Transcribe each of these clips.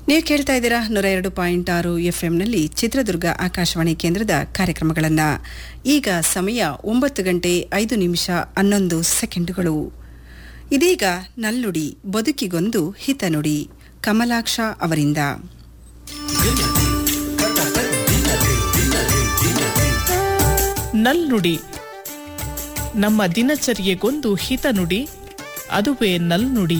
ನೀವು ಕೇಳ್ತಾ ಇದ್ದೀರಾ ನೂರ ಎರಡು ಪಾಯಿಂಟ್ ಆರು ಎಫ್ಎಂನಲ್ಲಿ ಚಿತ್ರದುರ್ಗ ಆಕಾಶವಾಣಿ ಕೇಂದ್ರದ ಕಾರ್ಯಕ್ರಮಗಳನ್ನು ಈಗ ಸಮಯ ಒಂಬತ್ತು ಗಂಟೆ ಐದು ನಿಮಿಷ ಹನ್ನೊಂದು ಸೆಕೆಂಡುಗಳು ಇದೀಗ ನಲ್ನುಡಿ ಬದುಕಿಗೊಂದು ಹಿತನುಡಿ ಕಮಲಾಕ್ಷ ಅವರಿಂದ ನಲ್ನುಡಿ ನಮ್ಮ ದಿನಚರ್ಯೆಗೊಂದು ಹಿತನುಡಿ ಅದುವೇ ನಲ್ನುಡಿ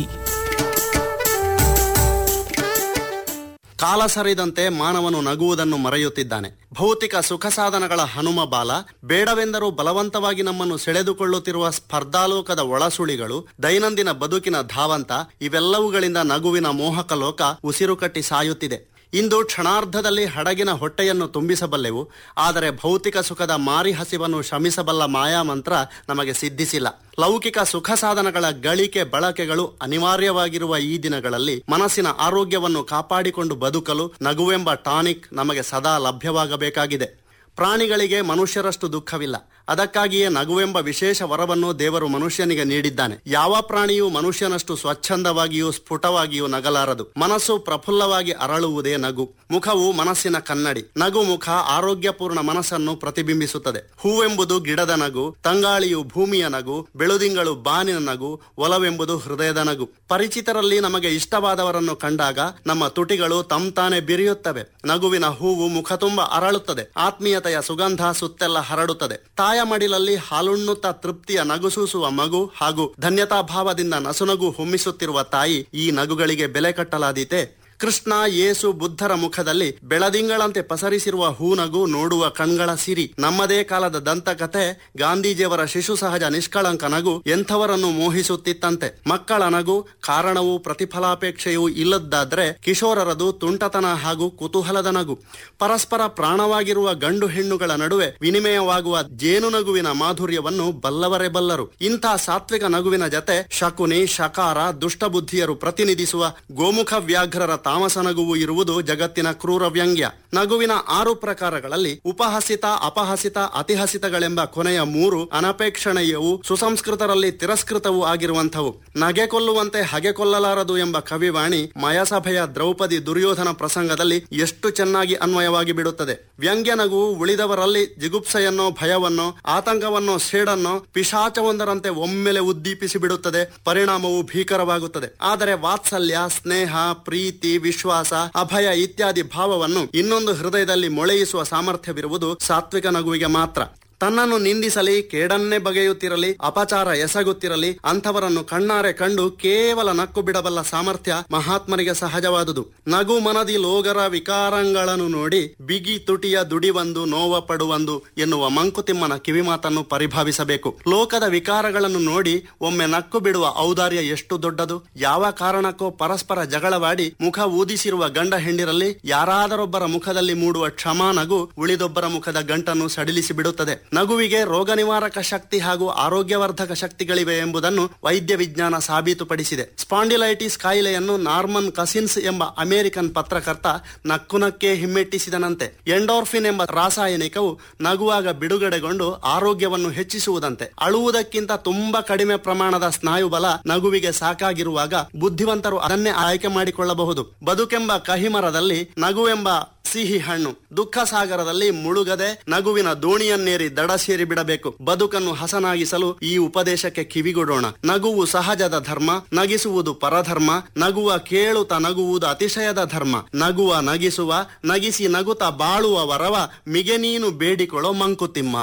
ಕಾಲ ಸರಿದಂತೆ ಮಾನವನು ನಗುವುದನ್ನು ಮರೆಯುತ್ತಿದ್ದಾನೆ ಭೌತಿಕ ಸುಖ ಸಾಧನಗಳ ಹನುಮ ಬಾಲ ಬೇಡವೆಂದರೂ ಬಲವಂತವಾಗಿ ನಮ್ಮನ್ನು ಸೆಳೆದುಕೊಳ್ಳುತ್ತಿರುವ ಸ್ಪರ್ಧಾಲೋಕದ ಒಳಸುಳಿಗಳು ದೈನಂದಿನ ಬದುಕಿನ ಧಾವಂತ ಇವೆಲ್ಲವುಗಳಿಂದ ನಗುವಿನ ಮೋಹಕ ಲೋಕ ಉಸಿರು ಕಟ್ಟಿ ಸಾಯುತ್ತಿದೆ ಇಂದು ಕ್ಷಣಾರ್ಧದಲ್ಲಿ ಹಡಗಿನ ಹೊಟ್ಟೆಯನ್ನು ತುಂಬಿಸಬಲ್ಲೆವು ಆದರೆ ಭೌತಿಕ ಸುಖದ ಮಾರಿ ಹಸಿವನ್ನು ಶಮಿಸಬಲ್ಲ ಮಾಯಾಮಂತ್ರ ನಮಗೆ ಸಿದ್ಧಿಸಿಲ್ಲ ಲೌಕಿಕ ಸುಖ ಸಾಧನಗಳ ಗಳಿಕೆ ಬಳಕೆಗಳು ಅನಿವಾರ್ಯವಾಗಿರುವ ಈ ದಿನಗಳಲ್ಲಿ ಮನಸ್ಸಿನ ಆರೋಗ್ಯವನ್ನು ಕಾಪಾಡಿಕೊಂಡು ಬದುಕಲು ನಗುವೆಂಬ ಟಾನಿಕ್ ನಮಗೆ ಸದಾ ಲಭ್ಯವಾಗಬೇಕಾಗಿದೆ ಪ್ರಾಣಿಗಳಿಗೆ ಮನುಷ್ಯರಷ್ಟು ದುಃಖವಿಲ್ಲ ಅದಕ್ಕಾಗಿಯೇ ನಗುವೆಂಬ ವಿಶೇಷ ವರವನ್ನು ದೇವರು ಮನುಷ್ಯನಿಗೆ ನೀಡಿದ್ದಾನೆ ಯಾವ ಪ್ರಾಣಿಯೂ ಮನುಷ್ಯನಷ್ಟು ಸ್ವಚ್ಛಂದವಾಗಿಯೂ ಸ್ಫುಟವಾಗಿಯೂ ನಗಲಾರದು ಮನಸ್ಸು ಪ್ರಫುಲ್ಲವಾಗಿ ಅರಳುವುದೇ ನಗು ಮುಖವು ಮನಸ್ಸಿನ ಕನ್ನಡಿ ನಗು ಮುಖ ಆರೋಗ್ಯಪೂರ್ಣ ಮನಸ್ಸನ್ನು ಪ್ರತಿಬಿಂಬಿಸುತ್ತದೆ ಹೂವೆಂಬುದು ಗಿಡದ ನಗು ತಂಗಾಳಿಯು ಭೂಮಿಯ ನಗು ಬೆಳುದಿಂಗಳು ಬಾನಿನ ನಗು ಒಲವೆಂಬುದು ಹೃದಯದ ನಗು ಪರಿಚಿತರಲ್ಲಿ ನಮಗೆ ಇಷ್ಟವಾದವರನ್ನು ಕಂಡಾಗ ನಮ್ಮ ತುಟಿಗಳು ತಂತಾನೆ ಬಿರಿಯುತ್ತವೆ ನಗುವಿನ ಹೂವು ಮುಖ ತುಂಬ ಅರಳುತ್ತದೆ ಆತ್ಮೀಯತೆಯ ಸುಗಂಧ ಸುತ್ತೆಲ್ಲ ಹರಡುತ್ತದೆ ತಾಯ ಮಡಿಲಲ್ಲಿ ಹಾಲುಣ್ಣುತ್ತಾ ತೃಪ್ತಿಯ ನಗುಸೂಸುವ ಮಗು ಹಾಗೂ ಧನ್ಯತಾಭಾವದಿಂದ ನಸುನಗು ಹೊಮ್ಮಿಸುತ್ತಿರುವ ತಾಯಿ ಈ ನಗುಗಳಿಗೆ ಬೆಲೆ ಕಟ್ಟಲಾದೀತೆ ಕೃಷ್ಣ ಯೇಸು ಬುದ್ಧರ ಮುಖದಲ್ಲಿ ಬೆಳದಿಂಗಳಂತೆ ಪಸರಿಸಿರುವ ಹೂನಗು ನೋಡುವ ಕಣ್ಗಳ ಸಿರಿ ನಮ್ಮದೇ ಕಾಲದ ದಂತಕತೆ ಗಾಂಧೀಜಿಯವರ ಶಿಶು ಸಹಜ ನಿಷ್ಕಳಂಕ ನಗು ಎಂಥವರನ್ನು ಮೋಹಿಸುತ್ತಿತ್ತಂತೆ ಮಕ್ಕಳ ನಗು ಕಾರಣವೂ ಪ್ರತಿಫಲಾಪೇಕ್ಷೆಯೂ ಇಲ್ಲದ್ದಾದ್ರೆ ಕಿಶೋರರದು ತುಂಟತನ ಹಾಗೂ ಕುತೂಹಲದ ನಗು ಪರಸ್ಪರ ಪ್ರಾಣವಾಗಿರುವ ಗಂಡು ಹೆಣ್ಣುಗಳ ನಡುವೆ ವಿನಿಮಯವಾಗುವ ಜೇನು ನಗುವಿನ ಮಾಧುರ್ಯವನ್ನು ಬಲ್ಲವರೇ ಬಲ್ಲರು ಇಂಥ ಸಾತ್ವಿಕ ನಗುವಿನ ಜತೆ ಶಕುನಿ ಶಕಾರ ದುಷ್ಟಬುದ್ಧಿಯರು ಪ್ರತಿನಿಧಿಸುವ ಗೋಮುಖ ವ್ಯಾಘ್ರರ ತಾಮಸ ನಗುವು ಇರುವುದು ಜಗತ್ತಿನ ಕ್ರೂರ ವ್ಯಂಗ್ಯ ನಗುವಿನ ಆರು ಪ್ರಕಾರಗಳಲ್ಲಿ ಉಪಹಸಿತ ಅಪಹಸಿತ ಅತಿಹಸಿತಗಳೆಂಬ ಕೊನೆಯ ಮೂರು ಅನಪೇಕ್ಷಣೀಯವು ಸುಸಂಸ್ಕೃತರಲ್ಲಿ ತಿರಸ್ಕೃತವೂ ಆಗಿರುವಂಥವು ನಗೆ ಕೊಲ್ಲುವಂತೆ ಹಗೆ ಕೊಲ್ಲಲಾರದು ಎಂಬ ಕವಿವಾಣಿ ಮಯಸಭೆಯ ದ್ರೌಪದಿ ದುರ್ಯೋಧನ ಪ್ರಸಂಗದಲ್ಲಿ ಎಷ್ಟು ಚೆನ್ನಾಗಿ ಅನ್ವಯವಾಗಿ ಬಿಡುತ್ತದೆ ವ್ಯಂಗ್ಯ ನಗುವು ಉಳಿದವರಲ್ಲಿ ಜಿಗುಪ್ಸೆಯನ್ನೋ ಭಯವನ್ನೋ ಆತಂಕವನ್ನೋ ಸೇಡನ್ನೋ ಪಿಶಾಚವೊಂದರಂತೆ ಒಮ್ಮೆಲೆ ಉದ್ದೀಪಿಸಿ ಬಿಡುತ್ತದೆ ಪರಿಣಾಮವು ಭೀಕರವಾಗುತ್ತದೆ ಆದರೆ ವಾತ್ಸಲ್ಯ ಸ್ನೇಹ ಪ್ರೀತಿ ವಿಶ್ವಾಸ ಅಭಯ ಇತ್ಯಾದಿ ಭಾವವನ್ನು ಇನ್ನೊಂದು ಹೃದಯದಲ್ಲಿ ಮೊಳೆಯಿಸುವ ಸಾಮರ್ಥ್ಯವಿರುವುದು ಸಾತ್ವಿಕ ನಗುವಿಗೆ ಮಾತ್ರ ತನ್ನನ್ನು ನಿಂದಿಸಲಿ ಕೇಡನ್ನೇ ಬಗೆಯುತ್ತಿರಲಿ ಅಪಚಾರ ಎಸಗುತ್ತಿರಲಿ ಅಂಥವರನ್ನು ಕಣ್ಣಾರೆ ಕಂಡು ಕೇವಲ ನಕ್ಕು ಬಿಡಬಲ್ಲ ಸಾಮರ್ಥ್ಯ ಮಹಾತ್ಮರಿಗೆ ಸಹಜವಾದುದು ನಗು ಮನದಿ ಲೋಗರ ವಿಕಾರಗಳನ್ನು ನೋಡಿ ಬಿಗಿ ತುಟಿಯ ದುಡಿವಂದು ನೋವ ಪಡುವಂದು ಎನ್ನುವ ಮಂಕುತಿಮ್ಮನ ಕಿವಿಮಾತನ್ನು ಪರಿಭಾವಿಸಬೇಕು ಲೋಕದ ವಿಕಾರಗಳನ್ನು ನೋಡಿ ಒಮ್ಮೆ ನಕ್ಕು ಬಿಡುವ ಔದಾರ್ಯ ಎಷ್ಟು ದೊಡ್ಡದು ಯಾವ ಕಾರಣಕ್ಕೋ ಪರಸ್ಪರ ಜಗಳವಾಡಿ ಮುಖ ಊದಿಸಿರುವ ಗಂಡ ಹೆಂಡಿರಲ್ಲಿ ಯಾರಾದರೊಬ್ಬರ ಮುಖದಲ್ಲಿ ಮೂಡುವ ಕ್ಷಮಾ ನಗು ಉಳಿದೊಬ್ಬರ ಮುಖದ ಗಂಟನ್ನು ಸಡಿಲಿಸಿ ಬಿಡುತ್ತದೆ ನಗುವಿಗೆ ರೋಗ ನಿವಾರಕ ಶಕ್ತಿ ಹಾಗೂ ಆರೋಗ್ಯವರ್ಧಕ ಶಕ್ತಿಗಳಿವೆ ಎಂಬುದನ್ನು ವೈದ್ಯ ವಿಜ್ಞಾನ ಸಾಬೀತುಪಡಿಸಿದೆ ಸ್ಪಾಂಡಿಲೈಟಿಸ್ ಕಾಯಿಲೆಯನ್ನು ನಾರ್ಮನ್ ಕಸಿನ್ಸ್ ಎಂಬ ಅಮೆರಿಕನ್ ಪತ್ರಕರ್ತ ನಕ್ಕುನಕ್ಕೇ ಹಿಮ್ಮೆಟ್ಟಿಸಿದನಂತೆ ಎಂಡೋರ್ಫಿನ್ ಎಂಬ ರಾಸಾಯನಿಕವು ನಗುವಾಗ ಬಿಡುಗಡೆಗೊಂಡು ಆರೋಗ್ಯವನ್ನು ಹೆಚ್ಚಿಸುವುದಂತೆ ಅಳುವುದಕ್ಕಿಂತ ತುಂಬಾ ಕಡಿಮೆ ಪ್ರಮಾಣದ ಸ್ನಾಯುಬಲ ನಗುವಿಗೆ ಸಾಕಾಗಿರುವಾಗ ಬುದ್ಧಿವಂತರು ಅದನ್ನೇ ಆಯ್ಕೆ ಮಾಡಿಕೊಳ್ಳಬಹುದು ಬದುಕೆಂಬ ಕಹಿಮರದಲ್ಲಿ ನಗುವೆಂಬ ಸಿಹಿ ಹಣ್ಣು ದುಃಖ ಸಾಗರದಲ್ಲಿ ಮುಳುಗದೆ ನಗುವಿನ ದೋಣಿಯನ್ನೇರಿ ದಡ ಸೇರಿ ಬಿಡಬೇಕು ಬದುಕನ್ನು ಹಸನಾಗಿಸಲು ಈ ಉಪದೇಶಕ್ಕೆ ಕಿವಿಗೊಡೋಣ ನಗುವು ಸಹಜದ ಧರ್ಮ ನಗಿಸುವುದು ಪರಧರ್ಮ ನಗುವ ಕೇಳುತ್ತ ನಗುವುದು ಅತಿಶಯದ ಧರ್ಮ ನಗುವ ನಗಿಸುವ ನಗಿಸಿ ನಗುತ್ತ ಬಾಳುವ ವರವ ಮಿಗೆ ನೀನು ಬೇಡಿಕೊಳ್ಳೋ ಮಂಕುತಿಮ್ಮ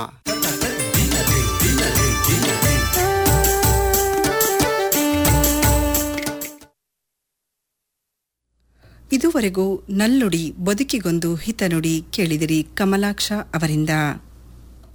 ಇದುವರೆಗೂ ನಲ್ನುಡಿ ಬದುಕಿಗೊಂದು ಹಿತನುಡಿ ಕೇಳಿದಿರಿ ಕಮಲಾಕ್ಷ ಅವರಿಂದ